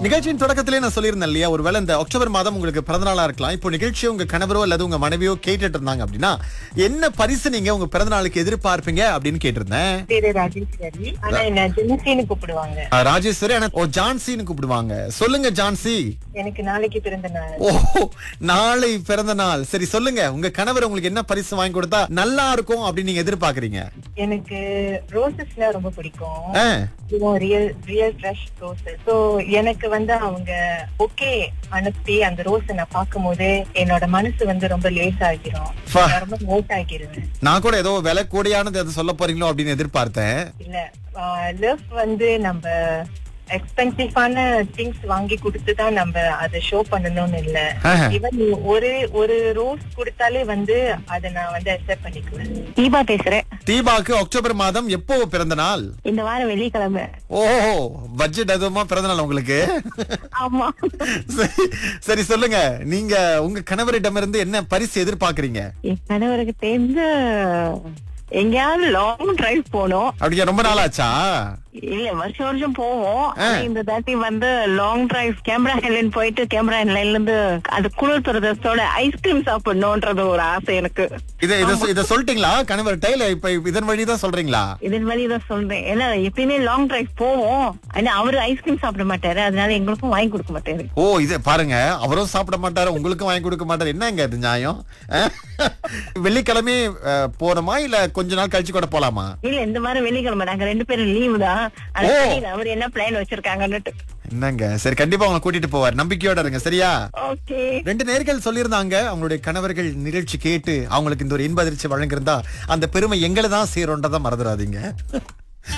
நிகழ்ச்சியின் தொடக்கத்திலே நான் சொல்லியிருந்தேன் இல்லையா ஒருவேளை இந்த அக்டோபர் மாதம் உங்களுக்கு பிறந்த நாளா இருக்கலாம் இப்போ நிகழ்ச்சியை உங்க கணவரோ அல்லது உங்க மனைவியோ கேட்டுட்டு இருந்தாங்க அப்படின்னா என்ன பரிசு நீங்க உங்க பிறந்த நாளுக்கு எதிர்பார்ப்பீங்க அப்படின்னு கேட்டிருந்தேன் பேரு ராஜேஸ்வரி ஆனா என்ன ஜென்சின்னு கூப்பிடுவாங்க ஆ, ராஜேஸ்வரி ஆனா ஓ ஜான்சின்னு கூப்பிடுவாங்க சொல்லுங்க ஜான்சி எனக்கு நாளைக்கு பிறந்த நாள் ஓ நாளை பிறந்த நாள் சரி சொல்லுங்க உங்க கணவர் உங்களுக்கு என்ன பரிசு வாங்கி கொடுத்தா நல்லா இருக்கும் அப்படின்னு நீங்க எதிர்பார்க்கறீங்க எனக்கு ரோசஸ்லாம் ரொம்ப பிடிக்கும் ஆ, real real fresh roses so எனக்கு வந்து அவங்க ஓகே அனுப்பி அந்த ரோஸை நான் பார்க்கும்போது என்னோட மனசு வந்து ரொம்ப லேஸ் ஆகிரும் ஃபா. நான் ரொம்ப நோட் ஆகிருவேன் நான் கூட ஏதோ விலை கூடையானது அதை சொல்ல போறீங்களோ அப்படின்னு எதிர்பார்த்தேன் இல்ல லவ் வந்து நம்ம எக்ஸ்பென்சிவான திங்ஸ் வாங்கி கொடுத்து தான் நம்ம அதை ஷோ பண்ணணும்னு இல்ல ஆஹா. ஈவன் ஒரு ஒரு ரோஸ் கொடுத்தாலே வந்து அதை நான் வந்து அக்செப்ட் பண்ணிக்குவேன் தீபா பேசுறேன் தீபாக்கு அக்டோபர் மாதம் எப்போ பிறந்த நாள் இந்த வாரம் வெள்ளிக்கிழமை ஓஹோ பட்ஜெட் அதுவுமா பிறந்த நாள் உங்களுக்கு ஆமா சரி, சரி சொல்லுங்க நீங்க உங்க கணவரிடமிருந்து என்ன பரிசு எதிர்பார்க்கறீங்க என் கணவருக்கு தெரிஞ்ச எங்கேயாவது லாங் டிரைவ் போனோம் அப்படியா ரொம்ப நாள் ஆச்சா இல்ல வருஷம் வருஷம் போவோம் ஆனா இந்த தாட்டி வந்து லாங் டிரைவ் கேமரா ஹைலைன் போயிட்டு கேமரா ஹைலைன்ல இருந்து அது குளிர் பிரதேசத்தோட ஐஸ்கிரீம் சாப்பிடணும்ன்றது ஒரு ஆசை எனக்கு இத இத சொ- இத சொல்லிட்டீங்களா கணவர்கிட்ட இல்ல இப்ப இதன் வழி தான் சொல்றீங்களா இதன் வழி தான் சொல்றேன் ஏன்னா எப்பயுமே லாங் டிரைவ் போவோம் ஆனா அவரு ஐஸ்கிரீம் சாப்பிட மாட்டாரு அதனால எங்களுக்கும் வாங்கி கொடுக்க மாட்டாரு ஓ இது பாருங்க அவரும் சாப்பிட மாட்டாரு உங்களுக்கும் வாங்கி கொடுக்க மாட்டாரு என்னங்க இது நியாயம் அஹ்? வெள்ளிக்கிழமை அஹ், போறோமா இல்ல கொஞ்ச நாள் கழிச்சு கூட போலாமா இல்ல இந்த மாதிரி வெள்ளிக்கிழமை நாங்க ரெண்டு பேரும் லீவு தான் ஆனா ஓ. தெரியல அவர் என்ன பிளான் வச்சிருக்காங்கன்னுட்டு என்னங்க சரி கண்டிப்பா உங்களை கூட்டிட்டு போவார் நம்பிக்கையோட இருங்க சரியா ஓகே ரெண்டு நேர்கள் சொல்லியிருந்தாங்க அவங்களுடைய கணவர்கள் நிகழ்ச்சி கேட்டு அவங்களுக்கு இந்த ஒரு இன்ப அதிர்ச்சி வழங்கியிருந்தா அந்த பெருமை எங்களை தான் சேரும்ன்றதை மறந்துடாதீங்க